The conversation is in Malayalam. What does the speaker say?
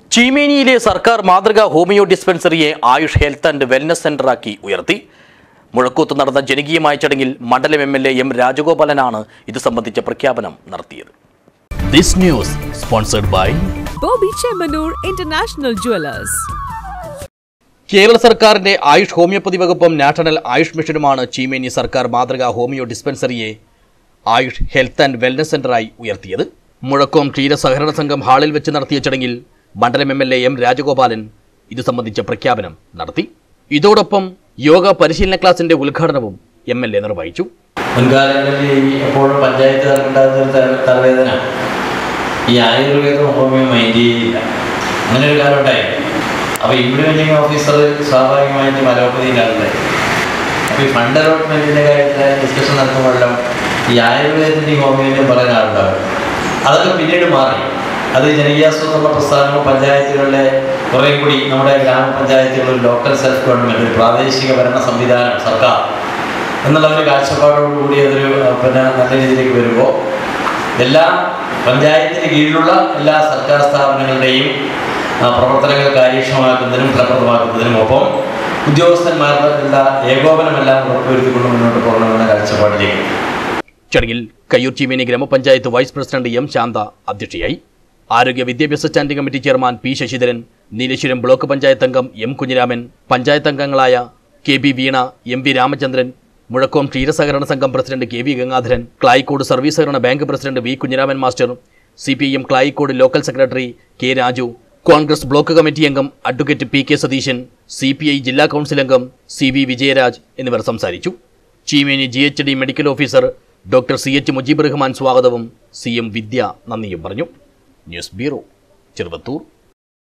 ചീമേനിയിലെ സർക്കാർ മാതൃകാ ഹോമിയോ ഡിസ്പെൻസറിയെ ആയുഷ് ഹെൽത്ത് ആൻഡ് വെൽനസ് സെന്ററാക്കി ഉയർത്തി മുഴക്കൂത്ത് നടന്ന ജനകീയമായ ചടങ്ങിൽ മണ്ഡലം എം എൽ എ എം രാജഗോപാലനാണ് ഇത് സംബന്ധിച്ച പ്രഖ്യാപനം നടത്തിയത് this news sponsored by Bobby Chemanur International Jewelers. Kerala സർക്കാരിന്റെ ആയുഷ് ഹോമിയോപ്പതി വകുപ്പും നാഷണൽ ആയുഷ് മിഷനുമാണ് ചീമേനി സർക്കാർ മാതൃകാ ഹോമിയോ ഡിസ്പെൻസറിയെ ആയുഷ് ഹെൽത്ത് ആൻഡ് വെൽനസ് സെന്ററായി ഉയർത്തിയത് മുഴക്കോം ക്ഷീര സഹകരണ സംഘം ഹാളിൽ വെച്ച് നടത്തിയ ചടങ്ങിൽ മണ്ഡലം M L A M Rajagopalan ഇത് സംബന്ധിച്ച പ്രഖ്യാപനം നടത്തി ഇതോടൊപ്പം യോഗ പരിശീലന ക്ലാസിന്റെ ഉദ്ഘാടനവും എം എൽ എ നിർവഹിച്ചു മുൻകാലങ്ങളിൽ ഈ എപ്പോഴും പഞ്ചായത്ത് ഉണ്ടാകുന്ന ഒരു തല- തലവേദന ഈ ആയുർവേദം ഹോമിയോ മൈൻഡ് ചെയ്യില്ല അങ്ങനെ ഒരു കാലം ഉണ്ടായി അപ്പോൾ ഇംപ്ലിമെൻറ്റിംഗ് ഓഫീസർ സ്വാഭാവികമായിട്ടും അലോപ്പതിയിലാണല്ലേ അപ്പോൾ ഈ ഫണ്ട് അലോട്ട്മെൻറ്റിൻ്റെ കാര്യത്തിൽ ഡിസ്കഷൻ നടത്തുമ്പോഴെല്ലാം ഈ ആയുർവേദത്തിൻ്റെയും ഹോമിയോൻ്റെയും പറയുന്ന ആളുണ്ടാവും അതൊക്കെ പിന്നീട് മാറി അത് ജനകീയാസൂത്രണ പ്രസ്ഥാനവും പഞ്ചായത്തുകളിലെ കുറേ കൂടി നമ്മുടെ ഗ്രാമപഞ്ചായത്തുകളിൽ ലോക്കൽ സെൽഫ് ഗവൺമെൻറ് ഒരു പ്രാദേശിക ഭരണ സംവിധാനം സർക്കാർ എന്നുള്ള ഒരു കാഴ്ചപ്പാടോടുകൂടി അതൊരു അഹ്, പിന്നെ നല്ല രീതിയിലേക്ക് വരുമ്പോൾ എല്ലാ പഞ്ചായത്തിന് കീഴിലുള്ള എല്ലാ സർക്കാർ സ്ഥാപനങ്ങളുടെയും ആ, പ്രവർത്തനങ്ങൾ കാര്യക്ഷമമാക്കുന്നതിനും ഫലപ്രദമാക്കുന്നതിനും ഒപ്പം ഉദ്യോഗസ്ഥന്മാരുടെ എല്ലാ ഏകോപനമെല്ലാം ഉറപ്പുവരുത്തിക്കൊണ്ട് മുന്നോട്ട് പോകണമെന്ന കാഴ്ചപ്പാടിലേക്ക് ചടങ്ങിൽ കയ്യൂർ ചീമേനി ഗ്രാമപഞ്ചായത്ത് വൈസ് പ്രസിഡന്റ് എം ശാന്ത അധ്യക്ഷയായി ആരോഗ്യ വിദ്യാഭ്യാസ standing committee chairman P Sasidharan Nileshwaram block panchayat അംഗം എം കുഞ്ഞിരാമൻ പഞ്ചായത്ത് അംഗങ്ങളായ K B Veena M V Ramachandran Muzhakkom ക്ഷീരസഹകരണ സംഘം president K V Gangadharan Klayikode service സഹകരണ bank president V Kunhiraman master C P M Klayikode local secretary K Raju Congress block committee അംഗം advocate P K Satheesan C P I ജില്ലാ കൗൺസിൽ അംഗം സി വി വിജയരാജ് എന്നിവർ സംസാരിച്ചു Cheemeni G H D medical officer doctor C H Mujeeb Rahman സ്വാഗതവും സി എം വിദ്യ നന്ദിയും പറഞ്ഞു ന്യൂസ് ബ്യൂറോ ചെറുവത്തൂർ